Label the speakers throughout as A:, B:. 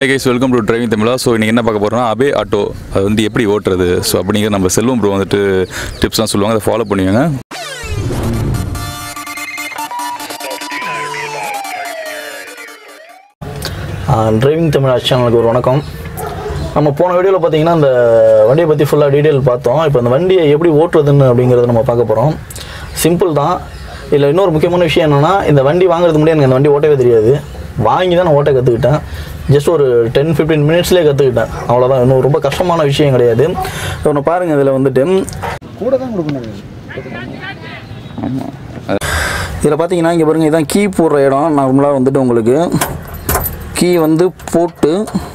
A: Guys welcome to driving Tamizha so இன்றைக்கி என்ன பார்க்க போகிறோம்னா அபே ஆட்டோ அது வந்து எப்படி ஓட்டுறது ஸோ அப்படிங்கிற நம்ம செல்வம் ப்ரோ வந்துட்டு டிப்ஸ்லாம் சொல்லுவாங்க அதை ஃபாலோ பண்ணுவாங்க
B: டிரைவிங் தமிழ் சேனலுக்கு ஒரு வணக்கம் நம்ம போன வீடியோவில் பார்த்தீங்கன்னா இந்த வண்டியை பற்றி ஃபுல்லாக டீட்டெயில் பார்த்தோம் இப்போ இந்த வண்டியை எப்படி ஓட்டுறதுன்னு அப்படிங்கிறத நம்ம பார்க்க போகிறோம் சிம்பிள் தான் இதில் இன்னொரு முக்கியமான விஷயம் என்னென்னா இந்த வண்டி வாங்குறதுக்கு முன்னாடி எனக்கு அந்த வண்டி ஓட்டவே தெரியாது வாங்கி தான் நான் ஓட்ட கற்றுக்கிட்டேன் ஜஸ்ட் ஒரு டென் ஃபிஃப்டீன் மினிட்ஸ்லேயே கற்றுக்கிட்டேன் அவ்வளோதான் இன்னும் ரொம்ப கஷ்டமான விஷயம் கிடையாது ஒன்று பாருங்கள் இதில் வந்துட்டு
C: கூட தான் கொடுக்கணும்
B: இதில் பார்த்தீங்கன்னா இங்கே பாருங்கள் இதான் கீ போடுற இடம் நார்மலாக வந்துட்டு உங்களுக்கு கீ வந்து போட்டு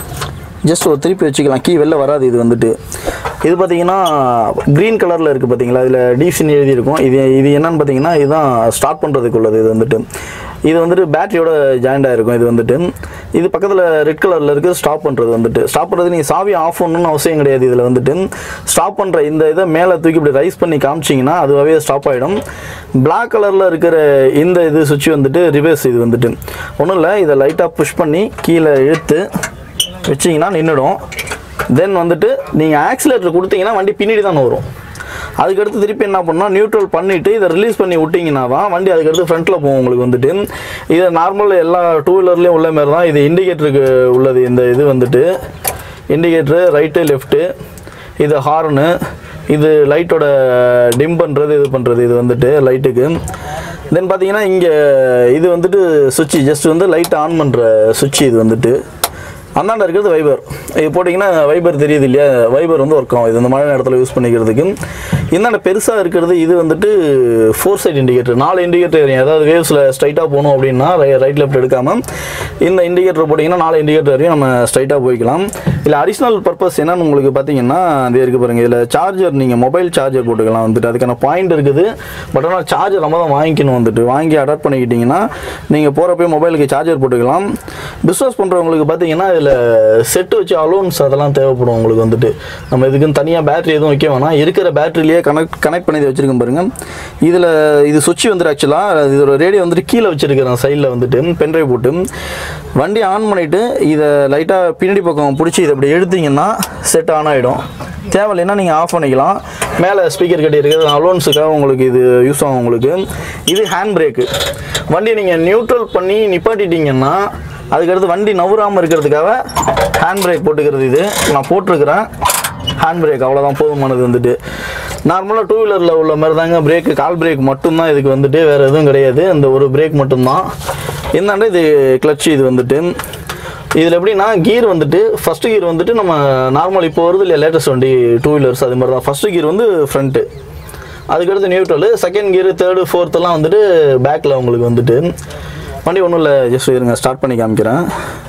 B: ஜஸ்ட் ஒரு திருப்பி வச்சுக்கலாம் கீ வெளில வராது இது வந்துட்டு இது பார்த்தீங்கன்னா க்ரீன் கலரில் இருக்குது பார்த்தீங்களா இதில் டிசின்னு எழுதியிருக்கும் இது இது என்னன்னு பார்த்தீங்கன்னா இதுதான் ஸ்டார்ட் பண்ணுறதுக்கு உள்ளது இது வந்துட்டு இது வந்துட்டு பேட்டரியோட ஜாயிண்ட் ஆகிருக்கும் இது வந்துட்டு இது பக்கத்தில் ரெட் கலரில் இருக்குது ஸ்டாப் பண்ணுறது வந்துட்டு ஸ்டாப் பண்ணுறது நீங்கள் சாவி ஆஃப் பண்ணணும்னு அவசியம் கிடையாது இதில் வந்துட்டு ஸ்டாப் பண்ணுற இந்த இதை மேலே தூக்கி இப்படி ரைஸ் பண்ணி காமிச்சிங்கன்னா அதுவாகவே ஸ்டாப் ஆகிடும் Black கலரில் இருக்கிற இந்த இது சுவிட்ச் வந்துட்டு ரிவர்ஸ் இது வந்துட்டு ஒன்றும் இல்லை இதை லைட்டாக புஷ் பண்ணி கீழே இழுத்து வச்சிங்கன்னா நின்றுடும் தென் வந்துட்டு நீங்கள் ஆக்சிலேட்டர் கொடுத்தீங்கன்னா வண்டி பின்னாடி தான் வரும் அதுக்கடுத்து திருப்பி என்ன பண்ணால் நியூட்ரல் பண்ணிவிட்டு இதை ரிலீஸ் பண்ணி விட்டிங்கன்னா தான் வண்டி அதுக்கடுத்து ஃப்ரண்ட்டில் போகும் உங்களுக்கு வந்துட்டு இது நார்மல் எல்லா டூ வீலர்லேயும் உள்ள மாதிரி தான் இது இண்டிகேட்டருக்கு உள்ளது இந்த இது வந்துட்டு இண்டிகேட்டரு ரைட்டு லெஃப்ட்டு இது ஹார்னு இது லைட்டோட டிம் பண்ணுறது இது பண்ணுறது இது வந்துட்டு லைட்டுக்கு தென் பார்த்தீங்கன்னா இங்கே இது வந்துட்டு சுவிட்ச் ஜஸ்ட் வந்து லைட் ஆன் பண்ணுற சுவிட்ச் இது வந்துட்டு அந்தாண்ட இருக்கிறது வைபர் இது போட்டிங்கன்னா வைபர் தெரியுது இல்லையா வைபர் வந்து ஒர்க் ஆகும் இது இந்த மழை நேரத்தில் யூஸ் பண்ணிக்கிறதுக்கு இந்தாண்ட பெருசாக இருக்கிறது இது வந்துட்டு ஃபோர் சைட் இண்டிகேட்டர் நாலு இண்டிகேட்டர் எரியும் அதாவது வேவ்ஸில் ஸ்ட்ரைட்டாக போகணும் அப்படின்னா ரைட் லெஃப்ட் எடுக்காமல் இந்த இண்டிகேட்டர் போட்டிங்கன்னா நாலு இண்டிகேட்டர் வரையும் நம்ம ஸ்ட்ரைட்டாக போய்க்கலாம் இல்லை அடிஷ்னல் பர்பஸ் என்னன்னு உங்களுக்கு பார்த்தீங்கன்னா இது இருக்குது பாருங்கள் இதில் சார்ஜர் நீங்கள் மொபைல் சார்ஜர் போட்டுக்கலாம் வந்துட்டு அதுக்கான பாயிண்ட் இருக்குது பட் ஆனால் சார்ஜர் நம்ம தான் வாங்கிக்கணும் வந்துட்டு வாங்கி அடாப்ட் பண்ணிக்கிட்டிங்கன்னா நீங்கள் போகிறப்ப மொபைலுக்கு சார்ஜர் போட்டுக்கலாம் பிஸ்னஸ் பண்ணுறவங்களுக்கு பார்த்தீங்கன்னா இதில் செட்டு வச்சு அலோன்ஸ் அதெல்லாம் தேவைப்படும் உங்களுக்கு வந்துட்டு நம்ம இதுக்குன்னு தனியாக பேட்டரி எதுவும் வைக்க வேணாம் இருக்கிற பேட்டரியிலேயே கனெக்ட் கனெக்ட் பண்ணி இதை வச்சுருக்கேன் பாருங்கள் இதில் இது சுவிட்ச் வந்துட்டு ஆக்சுவலாக இதோட ரேடியோ வந்துட்டு கீழே வச்சுருக்கிறேன் சைடில் வந்துட்டு பென்ட்ரைவ் போட்டு வண்டி ஆன் பண்ணிவிட்டு இதை லைட்டாக பின்னாடி பக்கம் பிடிச்சி இதை இப்படி எடுத்தீங்கன்னா செட் ஆன் ஆகிடும் தேவையில்லைன்னா நீங்கள் ஆஃப் பண்ணிக்கலாம் மேலே ஸ்பீக்கர் கட்டி இருக்கிறது அலோன்ஸுக்காக உங்களுக்கு இது யூஸ் ஆகும் உங்களுக்கு இது ஹேண்ட் பிரேக்கு வண்டி நீங்கள் நியூட்ரல் பண்ணி நிப்பாட்டிட்டீங்கன்னா அதுக்கடுத்து வண்டி நவுறாமல் இருக்கிறதுக்காக ஹேண்ட் பிரேக் போட்டுக்கிறது இது நான் போட்டிருக்கிறேன் ஹேண்ட் பிரேக் அவ்வளோதான் போதுமானது வந்துட்டு நார்மலாக டூ வீலரில் உள்ள மாதிரி தாங்க பிரேக்கு கால் பிரேக் மட்டும்தான் இதுக்கு வந்துட்டு வேறு எதுவும் கிடையாது இந்த ஒரு பிரேக் மட்டும்தான் என்னண்டா இது கிளட்ச் இது வந்துட்டு இதில் எப்படின்னா கீர் வந்துட்டு ஃபஸ்ட்டு கீர் வந்துட்டு நம்ம நார்மல் இப்போ வருது இல்லையா லேட்டஸ்ட் வண்டி டூ வீலர்ஸ் அது மாதிரி தான் ஃபஸ்ட்டு கீர் வந்து ஃப்ரண்ட்டு அதுக்கடுத்து நியூட்ரல் செகண்ட் கீர் தேர்டு ஃபோர்த்தெல்லாம் வந்துட்டு பேக்கில் உங்களுக்கு வந்துட்டு வண்டி ஒன்றும் இல்லை ஜஸ்ட் இருங்க ஸ்டார்ட் பண்ணி காமிக்கிறேன்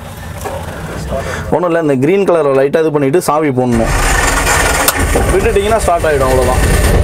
B: ஒன்றும் இல்லை இந்த க்ரீன் கலரை லைட்டாக இது பண்ணிவிட்டு சாவி போடணும் விட்டுட்டிங்கன்னா ஸ்டார்ட் ஆகிடும் அவ்வளோதான்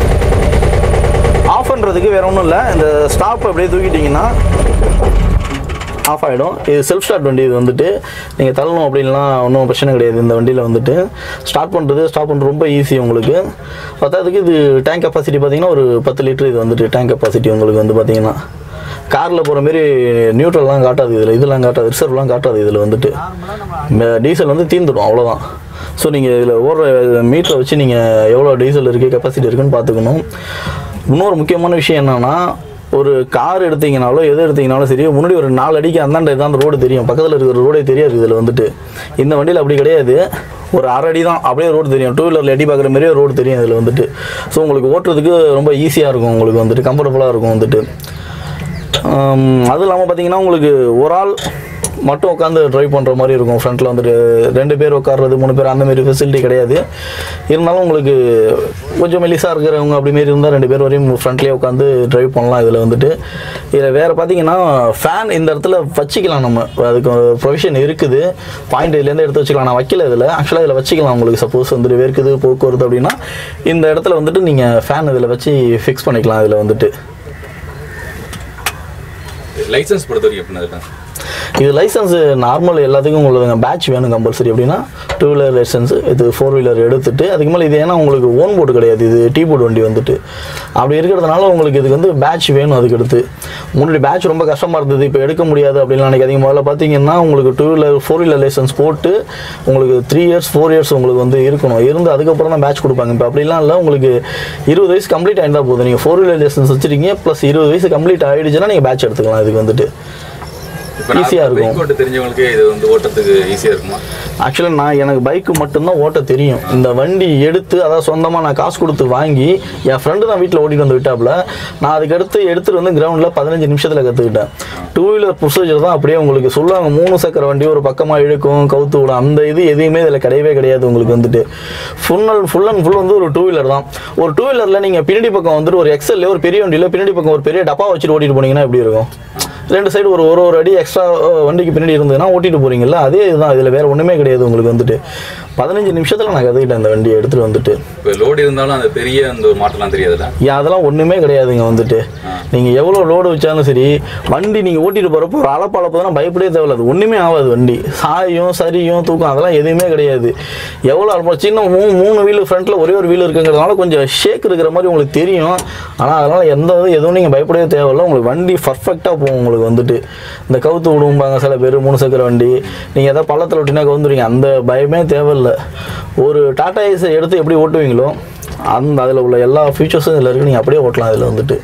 B: ஆஃப் பண்ணுறதுக்கு வேறு ஒன்றும் இல்லை இந்த ஸ்டாப் அப்படியே தூக்கிட்டிங்கன்னா ஆஃப் ஆகிடும் இது செல்ஃப் ஸ்டார்ட் வண்டி இது வந்துட்டு நீங்கள் தள்ளணும் அப்படின்லாம் ஒன்றும் பிரச்சனை கிடையாது இந்த வண்டியில் வந்துட்டு ஸ்டார்ட் பண்ணுறது ஸ்டாப் பண்ணுறது ரொம்ப ஈஸி உங்களுக்கு பத்தாததுக்கு இது டேங்க் கெப்பாசிட்டி பார்த்தீங்கன்னா ஒரு பத்து லிட்டர் இது வந்துட்டு டேங்க் கெப்பாசிட்டி உங்களுக்கு வந்து பார்த்தீங்கன்னா காரில் போகிற மாரி நியூட்ரல்லாம் காட்டாது இதில் இதெல்லாம் காட்டாது ரிசர்வ்லாம் காட்டாது இதில் வந்துட்டு டீசல் வந்து தீர்ந்துடும் அவ்வளோதான் ஸோ நீங்கள் இதில் ஓடுற மீட்டரை வச்சு நீங்கள் எவ்வளோ டீசல் இருக்குது கெப்பாசிட்டி இருக்குன்னு பார்த்துக்கணும் இன்னொரு முக்கியமான விஷயம் என்னென்னா ஒரு கார் எடுத்தீங்கனாலோ எது எடுத்தீங்கனாலும் சரி முன்னாடி ஒரு நாலு அடிக்கு அந்தாண்ட இதான் ரோடு தெரியும் பக்கத்தில் இருக்கிற ரோடே தெரியாது இதில் வந்துட்டு இந்த வண்டியில் அப்படி கிடையாது ஒரு அரை அடி தான் அப்படியே ரோடு தெரியும் டூ வீலரில் எட்டி பார்க்குற மாதிரியே ரோடு தெரியும் இதில் வந்துட்டு ஸோ உங்களுக்கு ஓட்டுறதுக்கு ரொம்ப ஈஸியாக இருக்கும் உங்களுக்கு வந்துட்டு கம்ஃபர்டபுளாக இருக்கும் வந்துட்டு ஆம், அது இல்லாமல் பார்த்தீங்கன்னா உங்களுக்கு ஒரு ஆள் மட்டும் உட்காந்து ட்ரைவ் பண்ணுற மாதிரி இருக்கும் ஃப்ரண்ட்டில் வந்துட்டு ரெண்டு பேர் உட்கார்றது மூணு பேர் அந்த மாதிரி ஃபெசிலிட்டி கிடையாது இருந்தாலும் உங்களுக்கு கொஞ்சம் மெலிசாக இருக்கிறவங்க அப்படி மாரி இருந்தால் ரெண்டு பேர் வரையும் ஃப்ரண்ட்லேயே உட்காந்து ட்ரைவ் பண்ணலாம் இதில் வந்துட்டு இதில் வேறு பார்த்தீங்கன்னா ஃபேன் இந்த இடத்துல வச்சுக்கலாம் நம்ம அதுக்கு ப்ரொவிஷன் இருக்குது பாயிண்ட் இதுலேருந்து எடுத்து வச்சுக்கலாம் நான் வைக்கல இதில் ஆக்சுவலாக இதில் வச்சுக்கலாம் உங்களுக்கு சப்போஸ் வந்துட்டு வேர்க்குது போக்குவரத்து அப்படின்னா இந்த இடத்துல வந்துட்டு நீங்கள் ஃபேன் இதில் வச்சு ஃபிக்ஸ் பண்ணிக்கலாம் இதில் வந்துட்டு
A: லைசன்ஸ் பொறுத்த வரைக்கும் எப்படின்னா
B: இது லைசன்ஸ் நார்மல் எல்லாத்துக்கும் உள்ளதுங்க பேட்ச் வேணும் கம்பல்சரி அப்படின்னா டூ வீலர் லைசன்ஸ் இது ஃபோர் வீலர் எடுத்துட்டு அதுக்கு மேலே இது ஏன்னா உங்களுக்கு ஓன் போர்டு கிடையாது இது டீ போர்டு வண்டி வந்துட்டு அப்படி இருக்கிறதுனால உங்களுக்கு இதுக்கு வந்து பேட்ச் வேணும் அதுக்கு அடுத்து முன்னாடி பேட்ச் ரொம்ப கஷ்டமாக இருந்தது இப்போ எடுக்க முடியாது அப்படின்னு நினைக்காதீங்க முதல்ல பார்த்தீங்கன்னா உங்களுக்கு two wheeler four wheeler licence போட்டு உங்களுக்கு த்ரீ இயர்ஸ் ஃபோர் இயர்ஸ் உங்களுக்கு வந்து இருக்கணும் இருந்து அதுக்கப்புறம் தான் பேட்ச் கொடுப்பாங்க இப்போ அப்படிலாம் இல்லை உங்களுக்கு இருபது வயசு கம்ப்ளீட் ஆயிருந்தா போதும் நீங்கள் ஃபோர் வீலர் லைசன்ஸ் வச்சிருக்கீங்க ப்ளஸ் இருபது வயசு கம்ப்ளீட் ஆயிடுச்சுன்னா நீங்கள் பேட்ச் எடுத்துக்கலாம் இதுக்கு வந்துட்டு
A: இப்போ
B: Easy ஆ இருக்கும்.
A: பைக் ஓட்ட தெரிஞ்சவங்களுக்கு இது வந்து ஓட்டுறதுக்கு ஈஸியாக இருக்குமா
B: ஆக்சுவலாக நான் எனக்கு பைக்கு மட்டும்தான் ஓட்ட தெரியும் இந்த வண்டி எடுத்து அதாவது சொந்தமாக நான் காசு கொடுத்து வாங்கி என் ஃப்ரெண்டு தான் வீட்டில் ஓட்டிட்டு வந்து விட்டாப்புல நான் அதுக்கடுத்து எடுத்துகிட்டு வந்து கிரவுண்டில் பதினஞ்சு நிமிஷத்தில் கற்றுக்கிட்டேன் டூ வீலர் ப்ரொசீஜர் தான் அப்படியே உங்களுக்கு சொல்லுவாங்க மூணு சக்கர வண்டி ஒரு பக்கமாக இழுக்கும் கவுத்து விடும் அந்த இது எதுவுமே இதில் கிடையவே கிடையாது உங்களுக்கு வந்துட்டு full and full and full வந்து ஒரு டூ வீலர் தான் ஒரு டூ வீலரில் நீங்கள் பின்னாடி பக்கம் வந்துட்டு ஒரு எக்ஸல்ல ஒரு பெரிய வண்டியில் பின்னாடி பக்கம் ஒரு பெரிய டப்பா வச்சுட்டு ஓட்டிட்டு போனீங்கன்னா எப்படி இருக்கும் ரெண்டு சைடு ஒரு ஒரு ஒரு அடி எக்ஸ்ட்ரா வண்டிக்கு பின்னாடி இருந்ததுன்னா ஓட்டிட்டு போறீங்கல்ல அதே இதுதான் இதில் வேற ஒன்றுமே கிடையாது உங்களுக்கு வந்துட்டு பதினஞ்சு நிமிஷத்தில் நான் கற்றுக்கிட்டேன் அந்த வண்டியை எடுத்துகிட்டு வந்துட்டு
A: இப்போ லோடு இருந்தாலும் அந்த பெரிய அந்த ஒரு மாட்டெல்லாம் தெரியாதுல்ல
B: ஏன் அதெல்லாம் ஒன்றுமே கிடையாதுங்க வந்துட்டு நீங்கள் எவ்வளோ லோடு வச்சாலும் சரி வண்டி நீங்கள் ஓட்டிட்டு போகிறப்போ ஒரு அளப்பளப்போ பயப்படவே தேவையில்ல அது ஒன்றுமே ஆகாது வண்டி சாயும் சரியும் தூக்கம் அதெல்லாம் எதுவுமே கிடையாது எவ்வளோ அளப்போ சின்ன மூணு மூணு வீலு ஃப்ரண்ட்டில் ஒரே ஒரு வீல் இருக்குங்கிறதுனால கொஞ்சம் ஷேக் இருக்கிற மாதிரி உங்களுக்கு தெரியும் ஆனால் அதனால் எந்த இது எதுவும் நீங்கள் பயப்படவே தேவையில்ல உங்களுக்கு வண்டி பர்ஃபெக்டாக போகும் உங்களுக்கு வந்துட்டு இந்த கவுத்து விடுவாங்க சில பேர் மூணு சக்கர வண்டி நீங்கள் எதாவது பள்ளத்தில் விட்டினா கவுந்துருவீங்க அந்த பயமே தேவையில்லை ஒரு டாடா ஏஸை எடுத்து எப்படி ஓட்டுவீங்களோ அந்த அதில் உள்ள எல்லா ஃபீச்சர்ஸும் இதில் இருக்குது நீங்கள் அப்படியே ஓட்டலாம் அதில் வந்துட்டு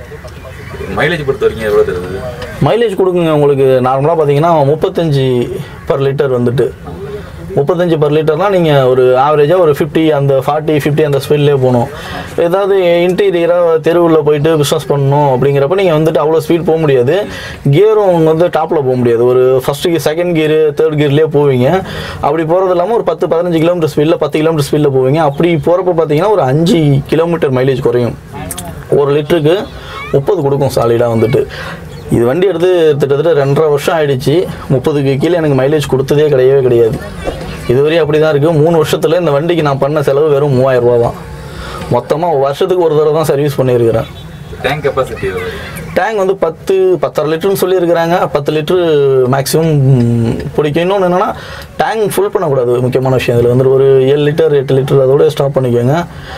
A: மைலேஜ் பொறுத்த வரைக்கும் எவ்வளோ தருது
B: மைலேஜ் கொடுக்குங்க உங்களுக்கு நார்மலாக பார்த்தீங்கன்னா முப்பத்தஞ்சு பர் லிட்டர் வந்துட்டு முப்பத்தஞ்சு பர் லிட்டர்னால் நீங்கள் ஒரு ஆவரேஜாக ஒரு ஃபிஃப்டி அந்த ஃபார்ட்டி ஃபிஃப்டி அந்த ஸ்பீட்லேயே போகணும் ஏதாவது இன்டீரியராக தெருவில் போயிட்டு பிஸ்னஸ் பண்ணணும் அப்படிங்கிறப்ப நீங்கள் வந்துட்டு அவ்வளோ ஸ்பீட் போக முடியாது கியரும் வந்து டாப்பில் போக முடியாது ஒரு first gear second gear third கியர்லேயே போவீங்க அப்படி போகிறது இல்லாமல் ஒரு பத்து பதினஞ்சு கிலோமீட்டர் ஸ்பீடில் பத்து கிலோமீட்டர் ஸ்பீடில் போவீங்க அப்படி போகிறப்ப பார்த்தீங்கன்னா ஒரு அஞ்சு கிலோமீட்டர் மைலேஜ் குறையும் ஒரு லிட்டருக்கு முப்பது கொடுக்கும் சாலிடாக வந்துட்டு இது வண்டி எடுத்து கிட்டத்தட்ட ரெண்டரை வருஷம் ஆயிடுச்சு முப்பதுக்கு கீழே எனக்கு மைலேஜ் கொடுத்ததே கிடையவே கிடையாது இதுவரையும் அப்படி தான் இருக்குது மூணு வருஷத்தில் இந்த வண்டிக்கு நான் பண்ண செலவு வெறும் மூவாயிரம் ரூபா தான் மொத்தமாக வருஷத்துக்கு ஒரு தடவை தான் சர்வீஸ் பண்ணியிருக்கிறேன்
A: டேங்க் கெப்பாசிட்டி
B: டேங்க் வந்து பத்து பத்தரை லிட்டர்னு சொல்லியிருக்கிறாங்க பத்து லிட்டரு மேக்ஸிமம் பிடிக்கும் இன்னொன்று என்னென்னா டேங்க் ஃபுல் பண்ணக்கூடாது முக்கியமான விஷயம் இதில் வந்து ஒரு ஏழு லிட்டர் எட்டு லிட்டர் அதோட ஸ்டாப் பண்ணிக்கோங்க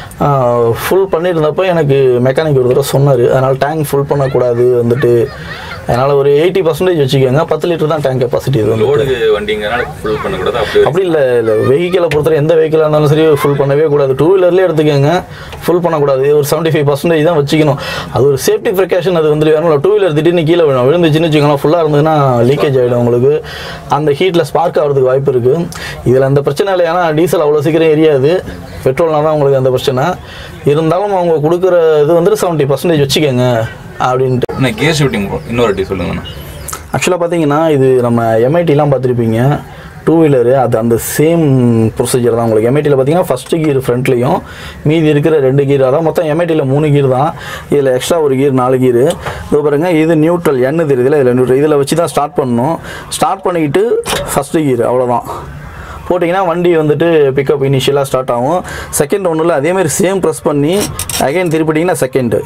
B: ஃபுல் பண்ணியிருந்தப்போ எனக்கு மெக்கானிக் ஒரு தடவை சொன்னார் அதனால் டேங்க் ஃபுல் பண்ணக்கூடாது வந்துட்டு அதனால் ஒரு எயிட்டி பர்சன்டேஜ் வச்சுக்கோங்க பத்து லிட்டர் தான் டேங்க் கெப்பாசிட்டி இது வந்து
A: லோடு வண்டிங்கிறனால ஃபுல் பண்ணக்கூடாது அப்படியே
B: அப்படி இல்லை இல்லை வெஹிக்கிளை பொறுத்தவரை எந்த வெஹிக்கிளாக இருந்தாலும் சரி ஃபுல் பண்ணவே கூடாது டூ வீலர்லேயே எடுத்துக்கோங்க ஃபுல் பண்ணக்கூடாது ஒரு செவன்ட்டி ஃபைவ் பர்சன்டேஜ் தான் வச்சுக்கணும் அது ஒரு சேஃப்டி ப்ரிகாஷன் அது வந்துட்டு வேணும் டூ வீலர் திடீர்னு கீழே விழும் விழுந்துச்சுன்னு வச்சுக்கோங்களேன் ஃபுல்லாக இருந்ததுன்னா லீக்கேஜ் ஆகிடும் உங்களுக்கு அந்த ஹீட்டில் ஸ்பார்க் ஆகிறதுக்கு வாய்ப்பு இருக்குது இதில் அந்த பிரச்சனை இல்லை ஏன்னா டீசல் அவ்வளோ சீக்கிரம் எரியாது பெட்ரோல்னா தான் உங்களுக்கு அந்த பிரச்சனை இருந்தாலும் அவங்க கொடுக்குற இது வந்துட்டு செவன்ட்டி பர்சன்டேஜ் வச்சுக்கோங்க அப்படின்ட்டு
A: என்ன கேர் ஷூட்டிங் இன்னொரு வாட்டி சொல்லுங்கண்ணா
B: ஆக்சுவலாக பார்த்தீங்கன்னா இது நம்ம எம்ஐடிலாம் பார்த்துருப்பீங்க டூ வீலரு அது அந்த சேம் ப்ரொசீஜர் தான் உங்களுக்கு எம்ஐடியில் பார்த்தீங்கன்னா ஃபஸ்ட்டு கீர் ஃப்ரண்ட்லேயும் மீதி இருக்கிற ரெண்டு கீர் அதான் மொத்தம் எம்ஐடியில் மூணு கீர் தான் இதில் எக்ஸ்ட்ரா ஒரு கீர் நாலு கீர் இதோ பாருங்க இது நியூட்ரல் என்ன தெரியுதுல இதில் நியூட்ரல் இதில் வச்சு தான் ஸ்டார்ட் பண்ணணும் ஸ்டார்ட் பண்ணிக்கிட்டு ஃபஸ்ட்டு கீர் அவ்வளோதான் போட்டிங்கன்னா வண்டி வந்துட்டு பிக்கப் இனிஷியலாக ஸ்டார்ட் ஆகும் செகண்ட் ஒன்றில் அதேமாதிரி சேம் ப்ரெஸ் பண்ணி அகைன் திருப்பிட்டிங்கன்னா செகண்டு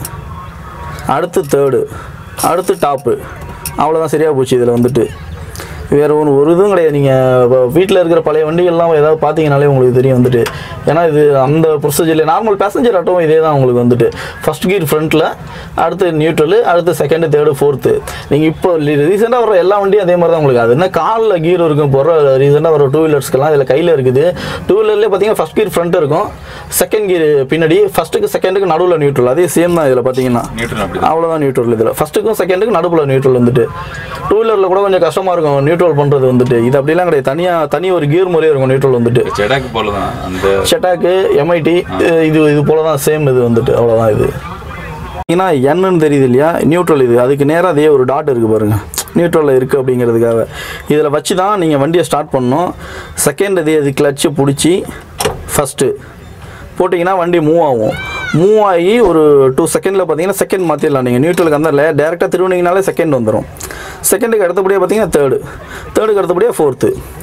B: அடுத்து தேர்டு அடுத்து டாப்பு அவ்வளோதான் சரியாக போச்சு இதில் வந்துட்டு வேறு ஒன்று ஒரு இதுவும் கிடையாது நீங்கள் வீட்டில் இருக்கிற பழைய வண்டிகள்லாம் ஏதாவது பார்த்தீங்கனாலே உங்களுக்கு தெரியும் வந்துட்டு ஏன்னா இது அந்த ப்ரொசீஜரில் நார்மல் பேசஞ்சர் ஆட்டோவும் இதே தான் உங்களுக்கு வந்துட்டு ஃபஸ்ட் கீர் ஃப்ரண்ட்டில் அடுத்து நியூட்ரலு அடுத்து செகண்டு தேர்டு ஃபோர்த்து நீங்கள் இப்போ ரீசெண்டாக வர எல்லா வண்டியும் அதே மாதிரி தான் உங்களுக்கு அது என்ன காலில் கீர் இருக்கும் போகிற ரீசெண்டாக வர டூ வீலர்ஸ்க்கெல்லாம் இதில் கையில் இருக்குது டூ வீலர்லேயே பார்த்தீங்கன்னா ஃபஸ்ட் கீர் ஃப்ரண்ட் இருக்கும் செகண்ட் கீர் பின்னாடி ஃபஸ்ட்டுக்கு செகண்டுக்கு நடுவில் நியூட்ரல் அதே சேம் தான் இதில் பார்த்தீங்கன்னா
A: நியூட்ரன் அப்படி
B: அவ்வளோதான் நியூட்ரல் இதில் ஃபஸ்ட்டுக்கும் செகண்டுக்கும் நடுப்புல நியூட்ரல் வந்துட்டு டூ வீலரில் கூட கொஞ்சம் கஷ்டமாக இருக்கும் நியூட்ரல் பண்ணுறது வந்துட்டு இது அப்படிலாம் கிடையாது தனியாக தனி ஒரு கியர் முறையே இருக்கும் நியூட்ரல் வந்துட்டு
A: செடாக்கு போல தான் அந்த
B: ஷெட்டாக்கு எம்ஐடி இது இது போல தான் சேம் இது வந்துட்டு அவ்வளோதான் இது ஏன்னா என்னன்னு தெரியுது இல்லையா நியூட்ரல் இது அதுக்கு நேராக அதே ஒரு டாட் இருக்குது பாருங்கள் நியூட்ரலில் இருக்குது அப்படிங்கிறதுக்காக இதில் வச்சு தான் நீங்கள் வண்டியை ஸ்டார்ட் பண்ணணும் செகண்ட் இதே இது கிளச்சு பிடிச்சி ஃபஸ்ட்டு போட்டிங்கன்னா வண்டி மூவ் ஆகும் மூவ் ஆகி ஒரு டூ செகண்டில் பார்த்தீங்கன்னா செகண்ட் மாற்றிடலாம் நீங்கள் நியூட்ரலுக்கு அந்த டேரெக்டாக திருவினீங்கனாலே செகண்ட் வந்துடும் செகண்டுக்கு அடுத்தபடியாக பார்த்தீங்கன்னா தேர்டு தேர்டுக்கு அடுத்தபடியாக ஃபோர்த்து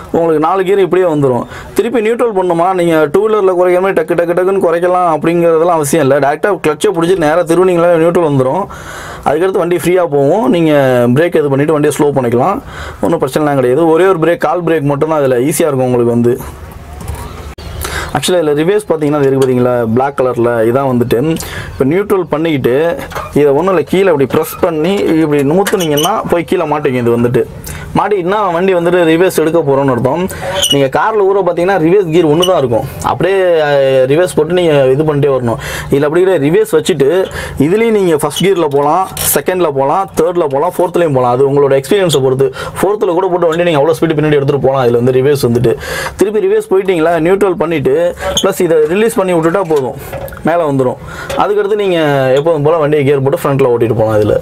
B: உங்களுக்கு நாலு கியர் இப்படியே வந்துடும் திருப்பி நியூட்ரல் பண்ணுமா நீங்கள் டூ வீலரில் குறைக்கிற மாதிரி டக்கு டக்கு டக்குன்னு குறைக்கலாம் அப்படிங்கிறதெல்லாம் அவசியம் இல்லை டேரெக்டாக கிளச்சை பிடிச்சி நேராக திருவணிங்களே நியூட்ரல் வந்துடும் அதுக்கடுத்து வண்டி ஃப்ரீயாக போகும் நீங்கள் பிரேக் இது பண்ணிவிட்டு வண்டியை ஸ்லோ பண்ணிக்கலாம் ஒன்றும் பிரச்சனைலாம் கிடையாது ஒரே ஒரு பிரேக் கால் பிரேக் மட்டும்தான் அதில் ஈஸியாக இருக்கும் உங்களுக்கு வந்து ஆக்சுவலாக இதில் ரிவேஸ் பார்த்தீங்கன்னா அது இருக்குது பார்த்தீங்களா Black கலரில் இதான் வந்துட்டு இப்போ நியூட்ரல் பண்ணிக்கிட்டு இதை ஒன்றும் இல்லை கீழே இப்படி ப்ரெஸ் பண்ணி இப்படி நூற்றுனீங்கன்னா போய் கீழே மாட்டிக்கும் இது வந்துட்டு மாட்டிக்கிட்டுனா வண்டி வந்துட்டு ரிவேஸ் எடுக்க போகிறோம்னு அர்த்தம் நீங்கள் காரில் ஊற பார்த்தீங்கன்னா ரிவேஸ் கீர் ஒன்று தான் இருக்கும் அப்படியே ரிவேஸ் போட்டு நீங்கள் இது பண்ணிட்டே வரணும் இதில் அப்படி கிடையாது ரிவேஸ் வச்சுட்டு இதுலேயும் நீங்கள் ஃபஸ்ட் கியரில் போகலாம் செகண்டில் போகலாம் தேர்டில் போகலாம் ஃபோர்த்துலேயும் போகலாம் அது உங்களோட எக்ஸ்பீரியன்ஸை பொறுத்து ஃபோர்த்தில் கூட போட்டு வண்டி நீங்கள் அவ்வளோ ஸ்பீடு பின்னாடி எடுத்துகிட்டு போகலாம் இதில் வந்து ரிவேஸ் வந்துட்டு திருப்பி ரிவேஸ் போயிட்டீங்களா நியூட்ரல் பண்ணிவிட்டு ப்ளஸ் இதை ரிலீஸ் பண்ணி விட்டுட்டா போதும் மேலே வந்துடும் அதுக்கடுத்து நீங்கள் எப்போதும் போல் வண்டியை கியர் போட்டு ஃப்ரண்ட்டில் ஓட்டிட்டு போகலாம் இதில்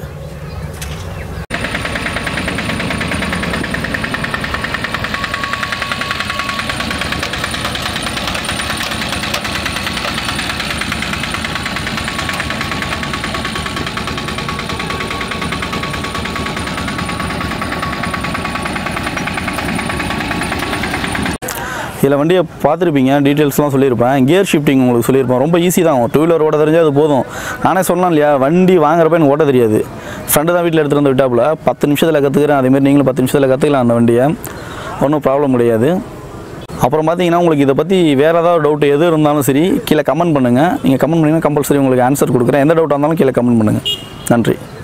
B: இதில் வண்டியை பார்த்துருப்பீங்க டீட்டெயில்ஸ்லாம் சொல்லியிருப்பேன் கியர் ஷிஃப்டிங் உங்களுக்கு சொல்லியிருப்பேன் ரொம்ப ஈஸி தான் டூ வீலர் ஓட்ட தெரிஞ்சால் அது போதும் நானே சொன்னேன் இல்லையா வண்டி வாங்குறப்ப எனக்கு ஓட்ட தெரியாது ஃப்ரெண்டு தான் வீட்டில் எடுத்துகிட்டு வந்து விட்டாப்புல பத்து நிமிஷத்தில் கற்றுக்கிறேன் அதேமாரி நீங்களும் பத்து நிமிஷத்தில் கற்றுக்கலாம் அந்த வண்டியை ஒன்றும் ப்ராப்ளம் கிடையாது அப்புறம் பார்த்தீங்கன்னா உங்களுக்கு இதை பற்றி வேறு ஏதாவது டவுட் எது இருந்தாலும் சரி கீழே கமெண்ட் பண்ணுங்கள் நீங்கள் கமெண்ட் பண்ணிங்கன்னா கம்பல்சரி உங்களுக்கு ஆன்சர் கொடுக்குறேன் எந்த டவுட்டாக இருந்தாலும் கீழே கமெண்ட் பண்ணுங்கள் நன்றி